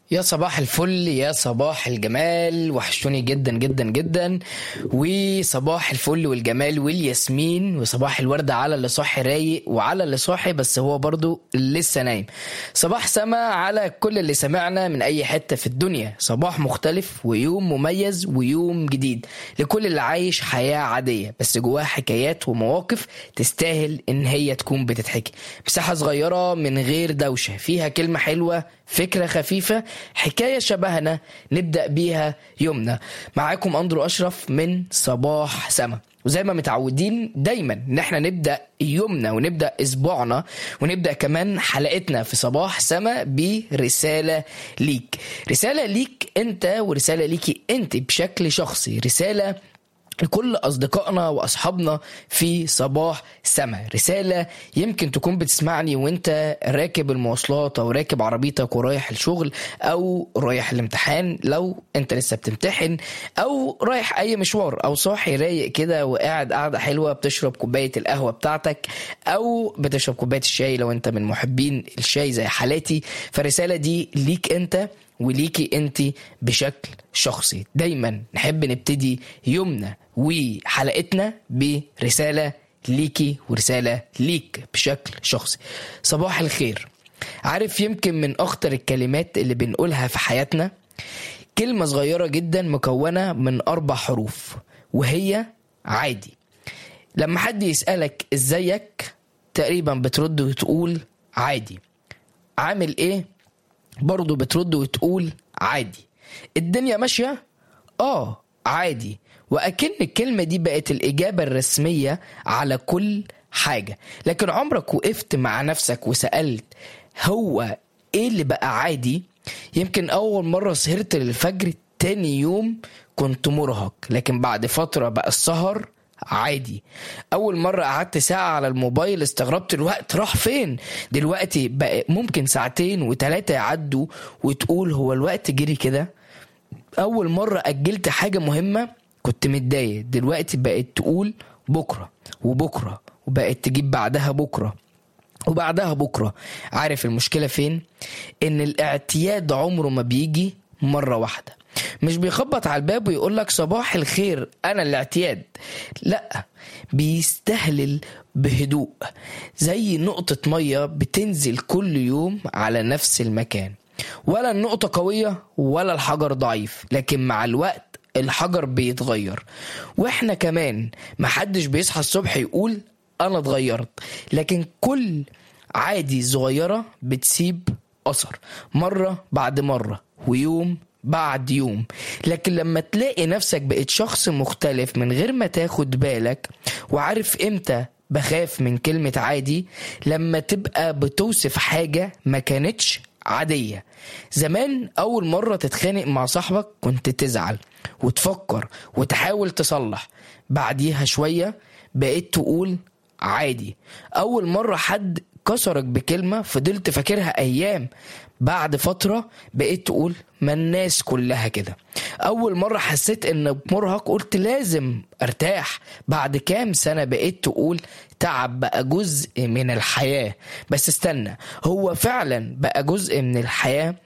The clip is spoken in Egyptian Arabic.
يا صباح الفل يا صباح الجمال وحشتوني جدا جدا جدا وصباح الفل والجمال والياسمين وصباح الورد على اللي صاحي رايق وعلى اللي صاحي بس هو برضو لسه نايم صباح سما على كل اللي سمعنا من اي حتة في الدنيا صباح مختلف ويوم مميز ويوم جديد لكل اللي عايش حياة عادية بس جواها حكايات ومواقف تستاهل ان هي تكون بتتحكي مساحة صغيرة من غير دوشة فيها كلمة حلوة فكرة خفيفة حكاية شبهنا نبدأ بيها يومنا معاكم أندرو أشرف من صباح سما وزي ما متعودين دايما ان احنا نبدا يومنا ونبدا اسبوعنا ونبدا كمان حلقتنا في صباح سما برساله ليك رساله ليك انت ورساله ليكي انت بشكل شخصي رساله لكل أصدقائنا وأصحابنا في صباح سما رسالة يمكن تكون بتسمعني وانت راكب المواصلات أو راكب عربيتك ورايح الشغل أو رايح الامتحان لو انت لسه بتمتحن أو رايح أي مشوار أو صاحي رايق كده وقاعد قاعدة حلوة بتشرب كوباية القهوة بتاعتك أو بتشرب كوباية الشاي لو انت من محبين الشاي زي حالاتي فالرسالة دي ليك انت وليكي انت بشكل شخصي دايما نحب نبتدي يومنا وحلقتنا برسالة ليكي ورسالة ليك بشكل شخصي صباح الخير عارف يمكن من أخطر الكلمات اللي بنقولها في حياتنا كلمة صغيرة جدا مكونة من أربع حروف وهي عادي لما حد يسألك ازيك تقريبا بترد وتقول عادي عامل ايه برضه بترد وتقول عادي الدنيا ماشية اه عادي وأكن الكلمة دي بقت الإجابة الرسمية على كل حاجة لكن عمرك وقفت مع نفسك وسألت هو ايه اللي بقى عادي يمكن أول مرة سهرت للفجر تاني يوم كنت مرهق لكن بعد فترة بقى السهر عادي اول مرة قعدت ساعة على الموبايل استغربت الوقت راح فين دلوقتي بقى ممكن ساعتين وتلاتة يعدوا وتقول هو الوقت جري كده اول مرة اجلت حاجة مهمة كنت متضايق دلوقتي بقت تقول بكرة وبكرة وبقت تجيب بعدها بكرة وبعدها بكرة عارف المشكلة فين ان الاعتياد عمره ما بيجي مرة واحدة مش بيخبط على الباب ويقول لك صباح الخير انا الاعتياد لا بيستهلل بهدوء زي نقطة مية بتنزل كل يوم على نفس المكان ولا النقطة قوية ولا الحجر ضعيف لكن مع الوقت الحجر بيتغير واحنا كمان محدش بيصحى الصبح يقول انا اتغيرت لكن كل عادي صغيرة بتسيب أثر مرة بعد مرة ويوم بعد يوم لكن لما تلاقي نفسك بقيت شخص مختلف من غير ما تاخد بالك وعارف امتى بخاف من كلمة عادي لما تبقى بتوصف حاجة ما كانتش عادية زمان أول مرة تتخانق مع صاحبك كنت تزعل وتفكر وتحاول تصلح بعديها شوية بقيت تقول عادي أول مرة حد كسرك بكلمة فضلت فاكرها أيام بعد فترة بقيت تقول ما الناس كلها كده أول مرة حسيت إن مرهق قلت لازم أرتاح بعد كام سنة بقيت تقول تعب بقى جزء من الحياة بس استنى هو فعلا بقى جزء من الحياة